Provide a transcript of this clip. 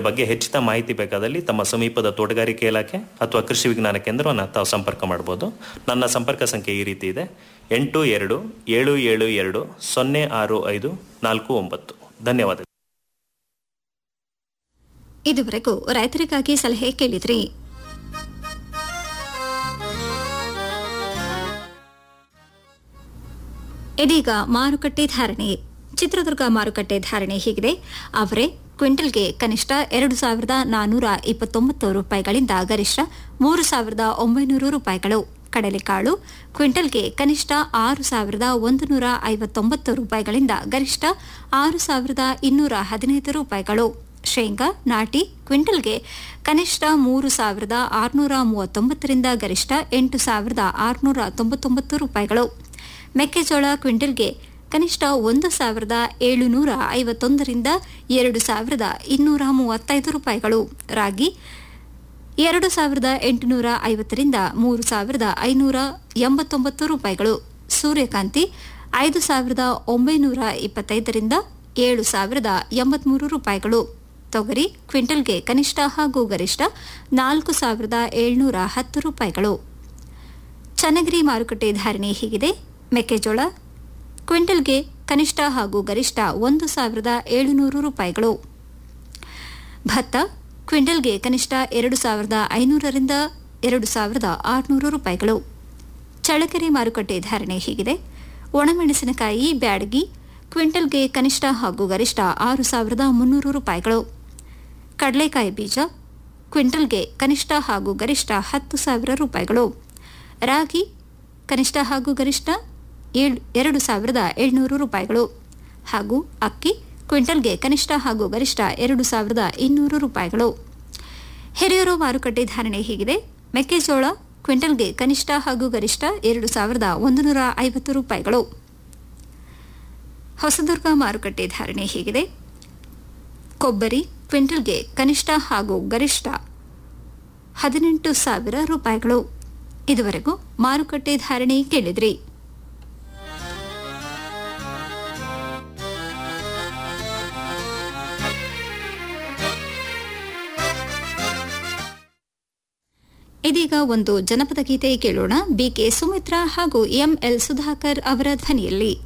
ಬಗ್ಗೆ ಹೆಚ್ಚಿನ ಮಾಹಿತಿ ಬೇಕಾದಲ್ಲಿ ತಮ್ಮ ಸಮೀಪದ ತೋಟಗಾರಿಕೆ ಇಲಾಖೆ ಅಥವಾ ಕೃಷಿ ವಿಜ್ಞಾನ ಕೇಂದ್ರವನ್ನು ತಾವು ಸಂಪರ್ಕ ಮಾಡಬಹುದು ನನ್ನ ಸಂಪರ್ಕ ಸಂಖ್ಯೆ ಈ ರೀತಿ ಇದೆ ಎಂಟು ಎರಡು ಏಳು ಏಳು ಎರಡು ಸೊನ್ನೆ ಆರು ಐದು ನಾಲ್ಕು ಒಂಬತ್ತು ಧನ್ಯವಾದ ಇದುವರೆಗೂ ರೈತರಿಗಾಗಿ ಸಲಹೆ ಕೇಳಿದ್ರಿ ಇದೀಗ ಮಾರುಕಟ್ಟೆ ಧಾರಣೆ ಚಿತ್ರದುರ್ಗ ಮಾರುಕಟ್ಟೆ ಧಾರಣೆ ಹೀಗಿದೆ ಅವರೇ ಕ್ವಿಂಟಲ್ಗೆ ಕನಿಷ್ಠ ಎರಡು ಸಾವಿರದ ನಾನ್ನೂರ ಇಪ್ಪತ್ತೊಂಬತ್ತು ರೂಪಾಯಿಗಳಿಂದ ಗರಿಷ್ಠ ಮೂರು ಸಾವಿರದ ಒಂಬೈನೂರು ರೂಪಾಯಿಗಳು ಕಡಲೆಕಾಳು ಕ್ವಿಂಟಲ್ಗೆ ಕನಿಷ್ಠ ಆರು ಸಾವಿರದ ಒಂದು ನೂರ ಐವತ್ತೊಂಬತ್ತು ರೂಪಾಯಿಗಳಿಂದ ಗರಿಷ್ಠ ಆರು ಸಾವಿರದ ಇನ್ನೂರ ಹದಿನೈದು ರೂಪಾಯಿಗಳು ಶೇಂಗಾ ನಾಟಿ ಕ್ವಿಂಟಲ್ಗೆ ಕನಿಷ್ಠ ಮೂರು ಸಾವಿರದ ಆರುನೂರ ಮೂವತ್ತೊಂಬತ್ತರಿಂದ ಗರಿಷ್ಠ ಎಂಟು ಸಾವಿರದ ಆರುನೂರ ತೊಂಬತ್ತೊಂಬತ್ತು ರೂಪಾಯಿಗಳು ಮೆಕ್ಕೆಜೋಳ ಕ್ವಿಂಟಲ್ಗೆ ಕನಿಷ್ಠ ಒಂದು ಸಾವಿರದ ಏಳುನೂರ ಐವತ್ತೊಂದರಿಂದ ಎರಡು ಸಾವಿರದ ಇನ್ನೂರ ಮೂವತ್ತೈದು ರೂಪಾಯಿಗಳು ರಾಗಿ ಎರಡು ಸಾವಿರದ ಎಂಟುನೂರ ಐವತ್ತರಿಂದ ಮೂರು ಸಾವಿರದ ಐನೂರ ಎಂಬತ್ತೊಂಬತ್ತು ರೂಪಾಯಿಗಳು ಸೂರ್ಯಕಾಂತಿ ಐದು ಸಾವಿರದ ಒಂಬೈನೂರ ಇಪ್ಪತ್ತೈದರಿಂದ ಏಳು ಸಾವಿರದ ಎಂಬತ್ಮೂರು ರೂಪಾಯಿಗಳು ತೊಗರಿ ಕ್ವಿಂಟಲ್ಗೆ ಕನಿಷ್ಠ ಹಾಗೂ ಗರಿಷ್ಠ ನಾಲ್ಕು ಸಾವಿರದ ಏಳ್ನೂರ ಹತ್ತು ರೂಪಾಯಿಗಳು ಚನ್ನಗಿರಿ ಮಾರುಕಟ್ಟೆ ಧಾರಣೆ ಹೀಗಿದೆ ಮೆಕ್ಕೆಜೋಳ ಕ್ವಿಂಟಲ್ಗೆ ಕನಿಷ್ಠ ಹಾಗೂ ಗರಿಷ್ಠ ಒಂದು ಸಾವಿರದ ಏಳುನೂರು ರೂಪಾಯಿಗಳು ಭತ್ತ ಕ್ವಿಂಟಲ್ಗೆ ಕನಿಷ್ಠ ಎರಡು ಸಾವಿರದ ಐನೂರರಿಂದ ಎರಡು ಸಾವಿರದ ಆರುನೂರು ರೂಪಾಯಿಗಳು ಚಳ್ಳಕೆರೆ ಮಾರುಕಟ್ಟೆ ಧಾರಣೆ ಹೀಗಿದೆ ಒಣಮೆಣಸಿನಕಾಯಿ ಬ್ಯಾಡಗಿ ಕ್ವಿಂಟಲ್ಗೆ ಕನಿಷ್ಠ ಹಾಗೂ ಗರಿಷ್ಠ ಆರು ಸಾವಿರದ ಮುನ್ನೂರು ರೂಪಾಯಿಗಳು ಕಡಲೆಕಾಯಿ ಬೀಜ ಕ್ವಿಂಟಲ್ಗೆ ಕನಿಷ್ಠ ಹಾಗೂ ಗರಿಷ್ಠ ಹತ್ತು ಸಾವಿರ ರೂಪಾಯಿಗಳು ರಾಗಿ ಕನಿಷ್ಠ ಹಾಗೂ ಗರಿಷ್ಠ ಏಳು ಎರಡು ಸಾವಿರದ ಏಳ್ನೂರು ರೂಪಾಯಿಗಳು ಹಾಗೂ ಅಕ್ಕಿ ಕ್ವಿಂಟಲ್ಗೆ ಕನಿಷ್ಠ ಹಾಗೂ ಗರಿಷ್ಠ ಎರಡು ಸಾವಿರದ ಇನ್ನೂರು ರೂಪಾಯಿಗಳು ಹಿರಿಯೂರು ಮಾರುಕಟ್ಟೆ ಧಾರಣೆ ಹೀಗಿದೆ ಮೆಕ್ಕೆಜೋಳ ಕ್ವಿಂಟಲ್ಗೆ ಕನಿಷ್ಠ ಹಾಗೂ ಗರಿಷ್ಠ ಎರಡು ಸಾವಿರದ ಒಂದು ನೂರ ಐವತ್ತು ರೂಪಾಯಿಗಳು ಹೊಸದುರ್ಗ ಮಾರುಕಟ್ಟೆ ಧಾರಣೆ ಹೀಗಿದೆ ಕೊಬ್ಬರಿ ಕ್ವಿಂಟಲ್ಗೆ ಕನಿಷ್ಠ ಹಾಗೂ ಗರಿಷ್ಠ ಹದಿನೆಂಟು ಸಾವಿರ ರೂಪಾಯಿಗಳು ಇದುವರೆಗೂ ಮಾರುಕಟ್ಟೆ ಧಾರಣೆ ಕೇಳಿದ್ರಿ ಇದೀಗ ಒಂದು ಜನಪದ ಗೀತೆ ಕೇಳೋಣ ಬಿಕೆ ಸುಮಿತ್ರಾ ಹಾಗೂ ಎಂಎಲ್ ಸುಧಾಕರ್ ಅವರ ಧ್ವನಿಯಲ್ಲಿ